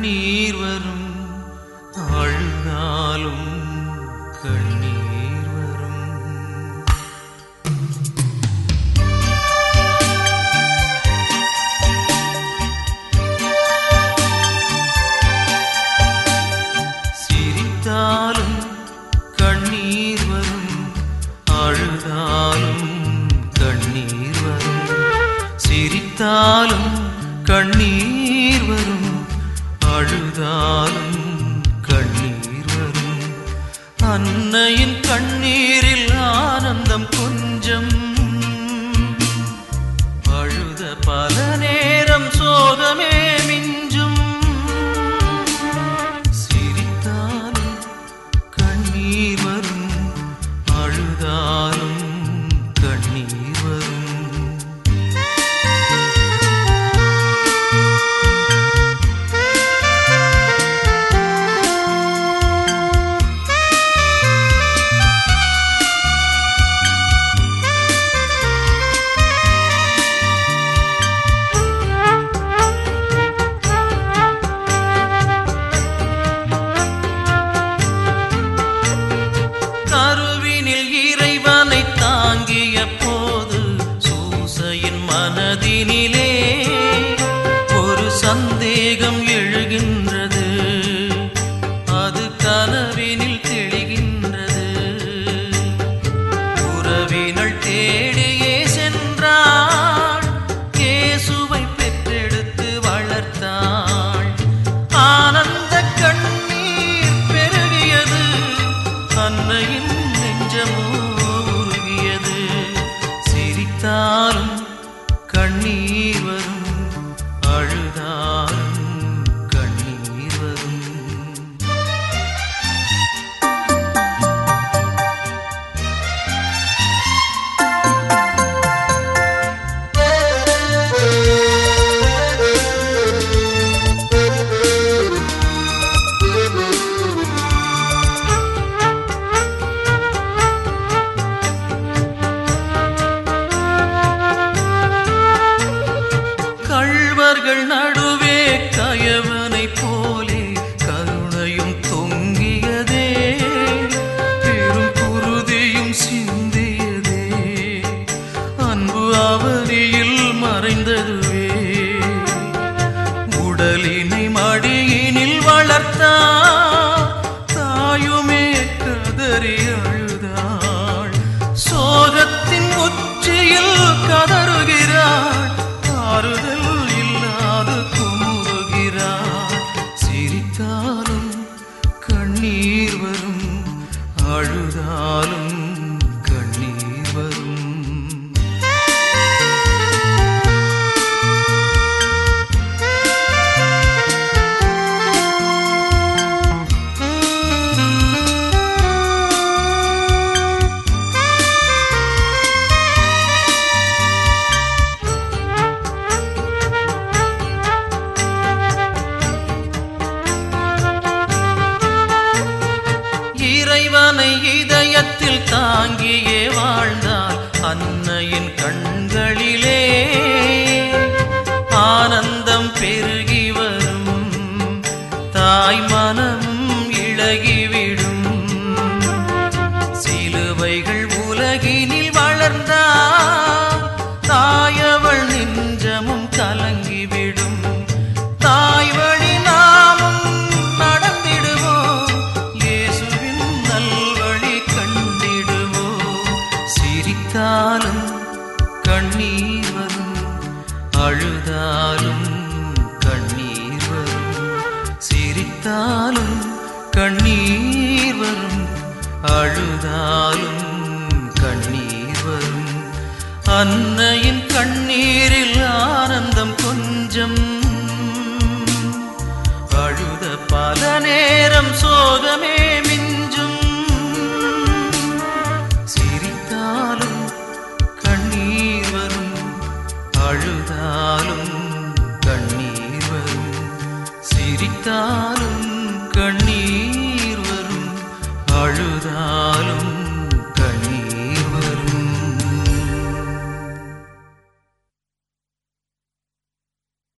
கண்ணீர் வரும் அழுதாலும் கண்ணீர் வரும் சிரித்தாலும் கண்ணீர் வரும் அழுதாலும் கண்ணீர் வரும் சிரித்தாலும் கண்ணீர் வரும் அழுதாலும் கண்ணீர் வரும் அன்னையின் கண்ணீரில் ஆனந்தம் கொஞ்சம் அழுத பல நேரம் சோகமே மிஞ்சும் சிரித்தாலும் கண்ணீர் வரும் அழுதாலும் கண்ணீர் வரும் கருவினில் இறைவனை தாங்கிய போது சூசையின் மனதினிலே ஒரு சந்தேகம் எழுகின்றது அது கனவினில் தெளிகின்றது உறவினள் தேடியே சென்றாள் இயேசுவை பெற்றெடுத்து வளர்த்தாள் ஆனந்த கண்ணீர் பெருகியது அன்னையின் நெஞ்சமோ உருகியது சிரித்தாலும் கண்ணீர் வரும் அழுதாலும் கண்ணீர் வரும் கள்வர்கள் நடுவே கயவனை போலே கருணையும் தொங்கியதே பெரும் குருதியும் சிந்தியதே அன்பு அவனியில் மறைந்ததுவே உடலினை மடியினில் வளர்த்தார் தாயுமே கதறி அழுதாள் சோகத்தின் உச்சியில் கதறுகிறாள் ஆறுதல் இல்லாது குமுறுகிறாள் சிரித்தாலும் கண்ணீர் வரும் அழுதாலும் கண்ணீர் வரும் இறைவனை இதயத்தில் தாங்கியே வாழ்ந்தால் அன்னையின் கண்களிலே ஆனந்தம் பெருகி வரும் தாய் மனமும் இழகிவிடும் சிலுவைகள் உலகினில் வளர்ந்தால் தாயவள் நெஞ்சமும் கலங்கிவிடும் தாய் வழி நாமும் நடந்திடுவோம் இயேசுவின் நல்வழி கண்டிடுவோம் சிரித்தாலும் கண்ணீர் வரும் அழுதாலும் கண்ணீர் வரும் சிரித்தாலும் கண்ணீர் வரும் அழுதாலும் கண்ணீர் வரும் அன்னையின் கண்ணீரில் ஆனந்தம் கொஞ்சம் அழுத பல நேரம் சோகமே மிஞ்சும் சிரித்தாலும் கண்ணீர் வரும் அழுதாலும் கண்ணீர் வரும் சிரித்தாலும் கண்ணீர்